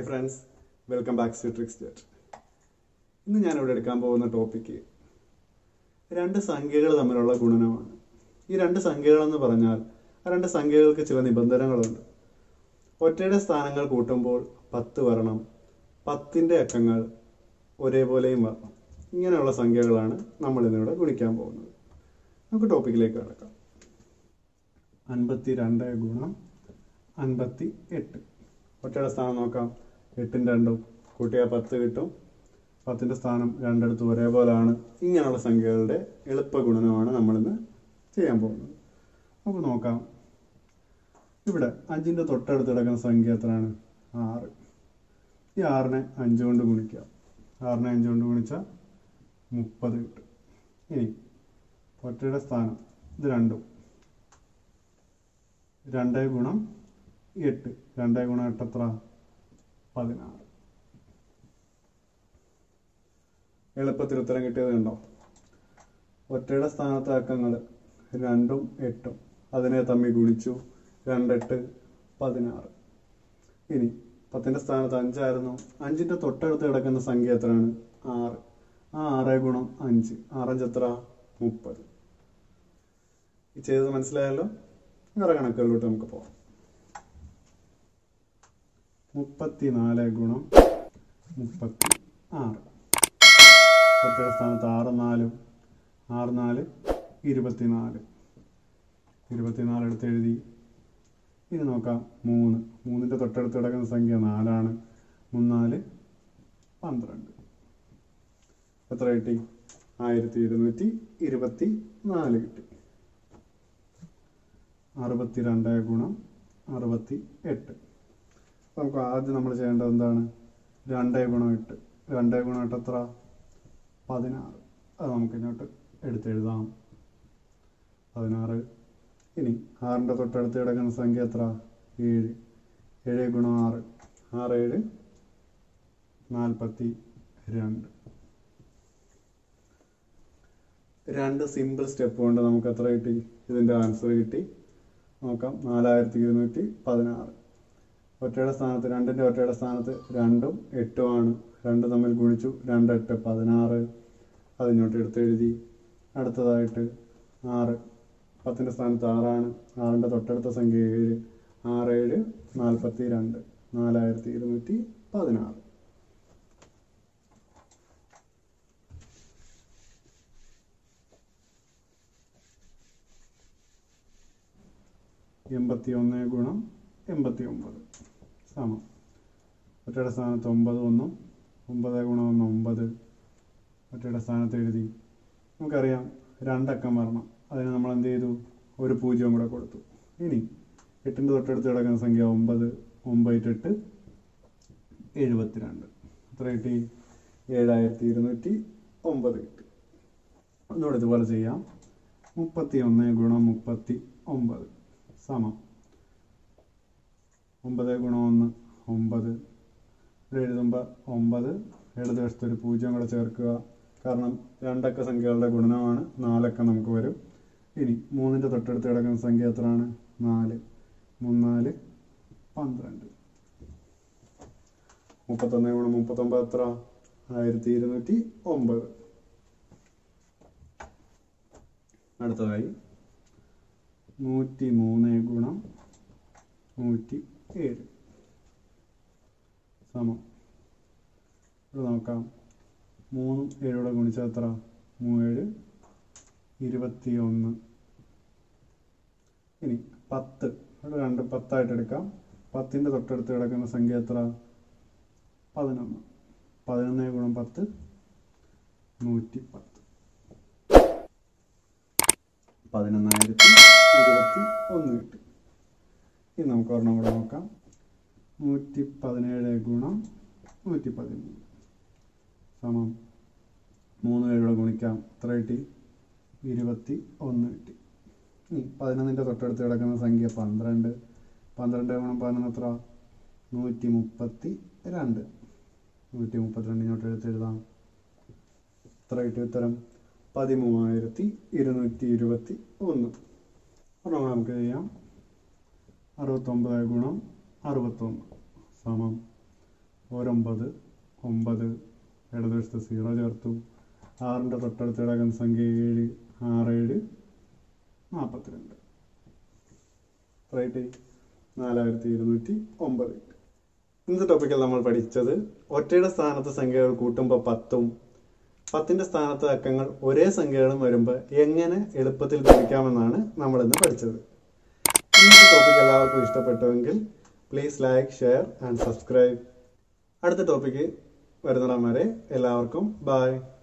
hi friends welcome back to tricks jet ഇന്ന് ഞാനിവിടെ എടുക്കാൻ പോകുന്ന ടോപ്പിക്ക് രണ്ട് സംഖ്യകൾ തമ്മിലുള്ള ഗുണനമാണ് ഈ രണ്ട് സംഖ്യകളെന്ന് പറഞ്ഞാൽ ആ രണ്ട് സംഖ്യകൾക്ക് ചില നിബന്ധനകളുണ്ട് ഒറ്റയുടെ സ്ഥാനങ്ങൾ കൂട്ടുമ്പോൾ പത്ത് വരണം പത്തിൻ്റെ അക്കങ്ങൾ ഒരേപോലെയും വരണം ഇങ്ങനെയുള്ള സംഖ്യകളാണ് നമ്മൾ ഇന്നിവിടെ ഗുണിക്കാൻ പോകുന്നത് നമുക്ക് ടോപ്പിക്കിലേക്ക് കിടക്കാം അൻപത്തി രണ്ട് ഗുണം അൻപത്തി എട്ട് ഒറ്റയുടെ സ്ഥാനം നോക്കാം എട്ടും രണ്ടും കൂട്ടിയാൽ പത്ത് കിട്ടും പത്തിൻ്റെ സ്ഥാനം രണ്ടിടത്തും ഒരേപോലെയാണ് ഇങ്ങനെയുള്ള സംഖ്യകളുടെ എളുപ്പ ഗുണനമാണ് നമ്മളിന്ന് ചെയ്യാൻ പോകുന്നത് നമുക്ക് നോക്കാം ഇവിടെ അഞ്ചിൻ്റെ തൊട്ടടുത്ത് കിടക്കുന്ന സംഖ്യ എത്രയാണ് ആറ് ഈ ആറിനെ അഞ്ച് കൊണ്ട് ഗുണിക്കുക ആറിനെ അഞ്ച് കൊണ്ട് ഗുണിച്ചാൽ മുപ്പത് കിട്ടും ഇനി ഒറ്റയുടെ സ്ഥാനം ഇത് രണ്ടും രണ്ട് ഗുണം എട്ട് രണ്ട് ഗുണം എട്ട് എത്ര പതിനാറ് എളുപ്പത്തിൽ ഉത്തരം കിട്ടിയത് കണ്ടോ ഒറ്റയുടെ സ്ഥാനത്തെ അക്കങ്ങൾ രണ്ടും എട്ടും അതിനെ തമ്മിൽ ഗുണിച്ചു രണ്ടെട്ട് പതിനാറ് ഇനി പത്തിൻ്റെ സ്ഥാനത്ത് അഞ്ചായിരുന്നു അഞ്ചിൻ്റെ തൊട്ടടുത്ത് കിടക്കുന്ന സംഖ്യ എത്രയാണ് ആറ് ആ ആറ് ഗുണം അഞ്ച് ആറഞ്ച് എത്ര മുപ്പത് ഈ ചെയ്തത് മനസ്സിലായല്ലോ വേറെ കണക്കുകളിലോട്ട് നമുക്ക് പോകാം മുപ്പത്തിനാല് ഗുണം മുപ്പത്തി ആറ് ഒറ്റയുടെ സ്ഥാനത്ത് ആറ് നാലും ആറ് നാല് ഇരുപത്തിനാല് ഇരുപത്തിനാല് എടുത്ത് എഴുതി ഇനി നോക്കാം മൂന്ന് മൂന്നിൻ്റെ തൊട്ടടുത്ത് കിടക്കുന്ന സംഖ്യ നാലാണ് മൂന്നാല് പന്ത്രണ്ട് എത്ര കിട്ടി ആയിരത്തി ഇരുന്നൂറ്റി ഇരുപത്തി നാല് കിട്ടി അറുപത്തിരണ്ട് ഗുണം അറുപത്തി എട്ട് നമുക്ക് ആദ്യം നമ്മൾ ചെയ്യേണ്ടത് എന്താണ് രണ്ട് ഗുണം എട്ട് രണ്ട് ഗുണം എട്ട് എത്ര പതിനാറ് അത് നമുക്ക് ഇങ്ങോട്ട് എടുത്തെഴുതാം പതിനാറ് ഇനി ആറിൻ്റെ തൊട്ടടുത്ത് കിടക്കുന്ന സംഖ്യ എത്ര ഏഴ് ഏഴ് ഗുണം ആറ് ആറ് ഏഴ് നാൽപ്പത്തി രണ്ട് രണ്ട് സിമ്പിൾ സ്റ്റെപ്പ് കൊണ്ട് നമുക്ക് എത്ര കിട്ടി ഇതിൻ്റെ ആൻസർ കിട്ടി നോക്കാം നാലായിരത്തി ഇരുന്നൂറ്റി പതിനാറ് ഒറ്റയുടെ സ്ഥാനത്ത് രണ്ടിൻ്റെ ഒറ്റയുടെ സ്ഥാനത്ത് രണ്ടും എട്ടുമാണ് രണ്ട് തമ്മിൽ ഗുണിച്ചു രണ്ട് എട്ട് പതിനാറ് അതിങ്ങോട്ട് എടുത്തെഴുതി അടുത്തതായിട്ട് ആറ് പത്തിൻ്റെ സ്ഥാനത്ത് ആറാണ് ആറിൻ്റെ തൊട്ടടുത്ത സംഖ്യ ഏഴ് ആറ് ഏഴ് നാൽപ്പത്തി രണ്ട് നാലായിരത്തി ഇരുന്നൂറ്റി പതിനാറ് എൺപത്തി ഒന്ന് ഗുണം എൺപത്തി ഒമ്പത് സമം ഒറ്റയുടെ സ്ഥാനത്ത് ഒമ്പത് ഒന്നും ഒമ്പത് ഗുണം ഒന്ന് ഒമ്പത് ഒറ്റയുടെ സ്ഥാനത്ത് എഴുതി നമുക്കറിയാം രണ്ടക്കം വരണം അതിന് നമ്മൾ എന്ത് ചെയ്തു ഒരു പൂജ്യവും കൂടെ കൊടുത്തു ഇനി എട്ടിൻ്റെ തൊട്ടടുത്ത് കിടക്കുന്ന സംഖ്യ ഒമ്പത് ഒമ്പത് എട്ട് എഴുപത്തിരണ്ട് എത്ര കിട്ടി ഏഴായിരത്തി ഇരുന്നൂറ്റി ഒമ്പത് കിട്ടി ഒന്നുകൂടെ ഇതുപോലെ ചെയ്യാം മുപ്പത്തി ഒന്ന് ഗുണം മുപ്പത്തി ഒമ്പത് സമം ഒമ്പത് ഗുണം ഒന്ന് ഒമ്പത് ഇവിടെ എഴുതുമ്പോൾ ഒമ്പത് ഇടതുവശത്ത് ഒരു പൂജ്യം കൂടെ ചേർക്കുക കാരണം രണ്ടക്ക സംഖ്യകളുടെ ഗുണനമാണ് നാലക്ക നമുക്ക് വരും ഇനി മൂന്നിൻ്റെ തൊട്ടടുത്ത് കിടക്കുന്ന സംഖ്യ എത്രയാണ് നാല് മൂന്നാല് പന്ത്രണ്ട് മുപ്പത്തൊന്ന് ഗുണം മുപ്പത്തൊമ്പത് എത്ര ആയിരത്തി ഇരുന്നൂറ്റി ഒമ്പത് അടുത്തതായി നൂറ്റി മൂന്ന് ഗുണം നൂറ്റി ഏഴ് സമം ഇവിടെ നോക്കാം മൂന്നും ഏഴോടെ ഗുണിച്ചാൽ എത്ര മൂവേഴ് ഇരുപത്തി ഒന്ന് ഇനി പത്ത് ഇവിടെ രണ്ട് പത്തായിട്ട് എടുക്കാം പത്തിൻ്റെ തൊട്ടടുത്ത് കിടക്കുന്ന സംഖ്യ എത്ര പതിനൊന്ന് പതിനൊന്ന് ഗുണം പത്ത് നൂറ്റി പത്ത് പതിനൊന്നായിരത്തി ഇരുപത്തി ഒന്ന് കിട്ടി ഇനി നമുക്ക് ഒരെണ്ണം കൂടെ നോക്കാം നൂറ്റി പതിനേഴ് ഗുണം നൂറ്റി പതിമൂന്ന് സമം മൂന്ന് പേരുടെ ഗുണിക്കാം എത്ര കിട്ടി ഇരുപത്തി ഒന്ന് കിട്ടി ഇനി പതിനൊന്നിൻ്റെ തൊട്ടടുത്ത് കിടക്കുന്ന സംഖ്യ പന്ത്രണ്ട് പന്ത്രണ്ട് ഗുണം പതിനൊന്ന് എത്ര നൂറ്റി മുപ്പത്തി രണ്ട് നൂറ്റി മുപ്പത്തിരണ്ട് ഇങ്ങോട്ട് എടുത്തെഴുതാം എത്ര കിട്ടി ഉത്തരം പതിമൂവായിരത്തി ഇരുന്നൂറ്റി ഇരുപത്തി ഒന്ന് ഒരെണ്ണം നമുക്ക് ചെയ്യാം അറുപത്തൊമ്പത് ഗുണം അറുപത്തൊന്ന് സമം ഒരൊമ്പത് ഒമ്പത് ഇടതുവശത്ത് സീറോ ചേർത്തു ആറിൻ്റെ തൊട്ടടുത്ത് കിടക്കുന്ന സംഖ്യ ഏഴ് ആറേഴ് നാൽപ്പത്തിരണ്ട് റൈറ്റ് നാലായിരത്തി ഇരുന്നൂറ്റി ഒമ്പത് ഇന്നത്തെ ടോപ്പിക്കിൽ നമ്മൾ പഠിച്ചത് ഒറ്റയുടെ സ്ഥാനത്ത് സംഖ്യകൾ കൂട്ടുമ്പോൾ പത്തും പത്തിൻ്റെ സ്ഥാനത്ത് അക്കങ്ങൾ ഒരേ സംഖ്യകളും വരുമ്പോൾ എങ്ങനെ എളുപ്പത്തിൽ ഗുണിക്കാമെന്നാണ് നമ്മൾ ഇന്ന് പഠിച്ചത് ഇന്നത്തെ ടോപ്പിക് എല്ലാവർക്കും ഇഷ്ടപ്പെട്ടുവെങ്കിൽ please like share and subscribe അടുത്ത ടോപ്പിക്ക് വരുന്നിടം വരെ എല്ലാവർക്കും ബായ്